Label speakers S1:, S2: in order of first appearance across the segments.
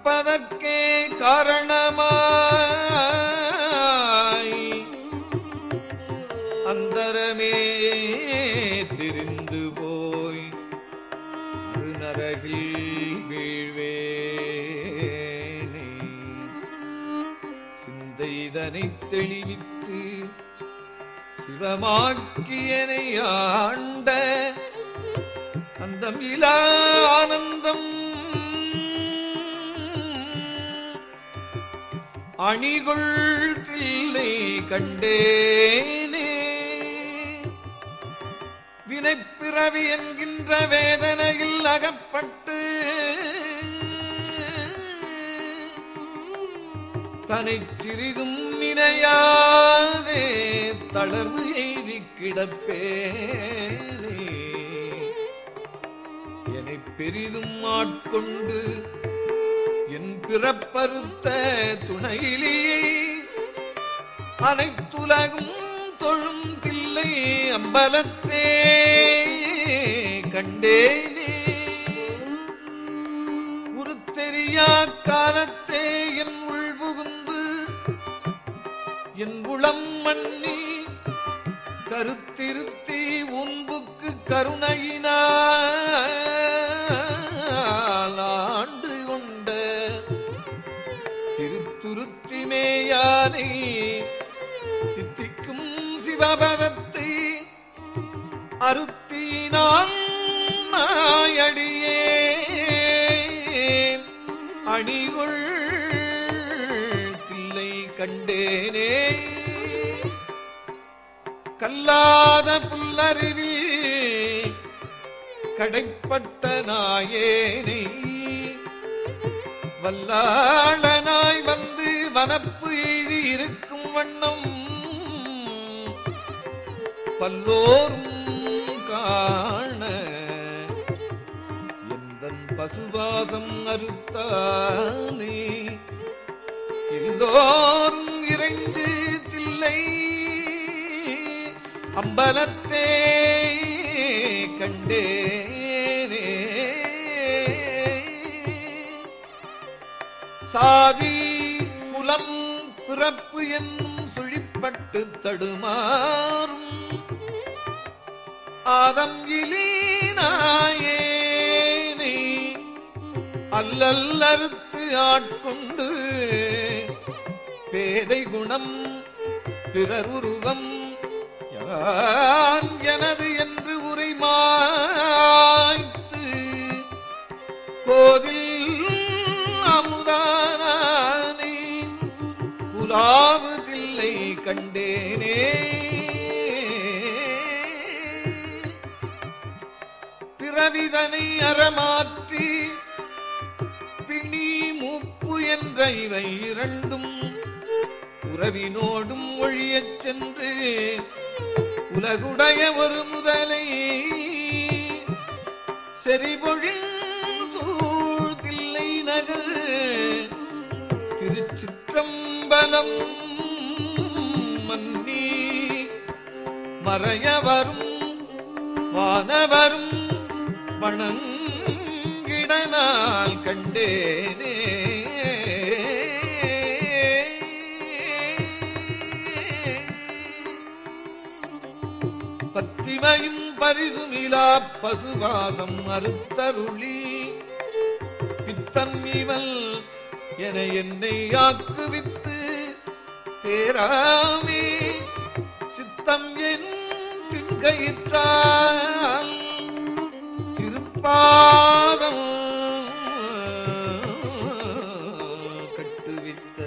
S1: பிறப்பதற்கே காரணமாய் அந்தரமே திரிந்து போய் நரகில் வீழ்வேனே சிந்தைதனை தெளிவித்து சிவமாக்கியனை ஆண்ட அந்தம் இலா ஆனந்தம் அணிகுள் தில்லை கண்டேனே வினைப்பிறவி என்கின்ற வேதனையில் அகப்பட்டு தனை சிறிதும் நினையாதே தளர்வு எய்தி கிடப்பேனே என்னை பெரிதும் ஆட்கொண்டு என் பிறப்பறுத்த துணையிலேயே அனைத்துலகும் தொழும் தில்லை அம்பலத்தே கண்டேனே உருத்தெரியா காலத்தே என் உள் புகுந்து என் உளம் மன்னி கருத்திருத்தி உன்புக்கு கருணையினால் ஆண்டு கொண்ட திருத்துருத்திமேயானை தித்திக்கும் சிவபதத்தை அருத்தினான் நாயடியே அணிகுள் தில்லை கண்டேனே கல்லாத புல்லருவி கடைப்பட்ட நாயேனை வல்லாளனாய் வந்து வனப்பு எய்தி இருக்கும் வண்ணம் பல்லோரும் காண எந்தன் பசுவாசம் அறுத்தானே எல்லோரும் இறைந்து தில்லை அம்பலத்தே கண்டேனே சாதி குலம் பிறப்பு என்னும் சுழிப்பட்டு தடுமாறும் ஆதம் இலீனாயேனை அல்லல் அறுத்து ஆட்கொண்டு பேதை குணம் பிறர் உருவம் யான் எனது என்று உரைமாய்த்து கோதில் அமுதானே புலாவதில்லை கண்டேனே பிறவிதனை அறமாற்றி பிணி மூப்பு என்ற இவை இரண்டும் உறவினோடும் ஒழியச் சென்று உலகுடைய ஒரு முதலை செறிபொழில் சூழ்தில்லை நகர் திருச்சிற்றம்பலம் மன்னி மறையவரும் வானவரும் வணங்கிடனால் கண்டேனே பத்திமையும் பரிசுமிலா பசுவாசம் அறுத்தருளி பித்தன் இவள் என என்னை ஆக்குவித்து பேராமே சித்தம் என் திண்கயிற்றால் திருப்பாதம் கட்டுவித்த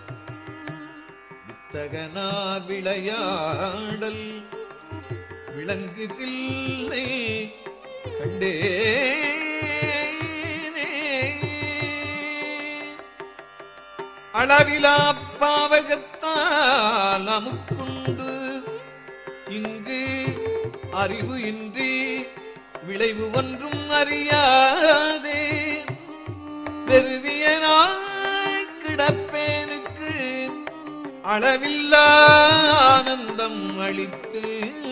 S1: வித்தகனார் விளையாடல் விளங்கு தில்லை கண்டேனே அளவிலா பாவகத்தால் அமுக்குண்டு இங்கு அறிவு இன்றி விளைவு ஒன்றும் அறியாதே பெருவியனாய் கிடப்பேனுக்கு அளவில்லா ஆனந்தம் அளித்து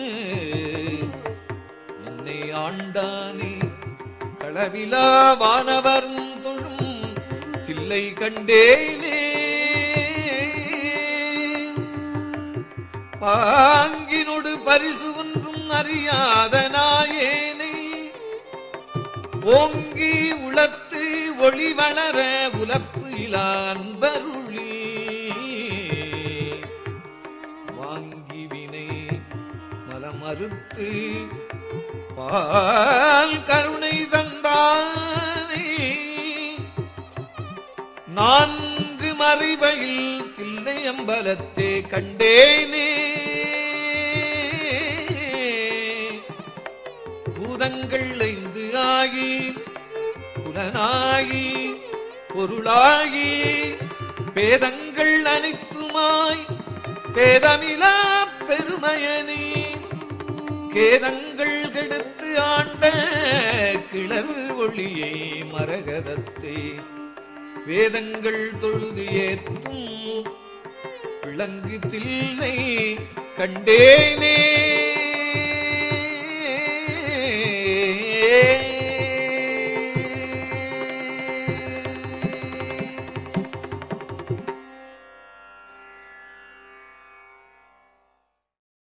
S1: என்னை ஆண்டானே களவிலா வானவரும் தொழும் தில்லை தில்லை கண்டேனே பாங்கினொடு பரிசு ஒன்றும் அறியாத நாயேனை ஓங்கி உளத்து ஒளி வளர உலப்பு இலான்பருளி வாங்கி வினை மலமறுத்து பால் கருணை தந்தானே நான்கு மறைவையில் தில்லை அம்பலத்தே கண்டேனே பூதங்கள் ஐந்து ஆகி புலனாகி பொருளாகி பேதங்கள் அனைத்துமாய் பேதமிலா பெருமையனே கேதங்கள் கெடுத்து ஆண்ட கிளர் ஒளியை மரகதத்தை வேதங்கள் தொழுது ஏற்றும் விளங்கு தில்லை கண்டேனே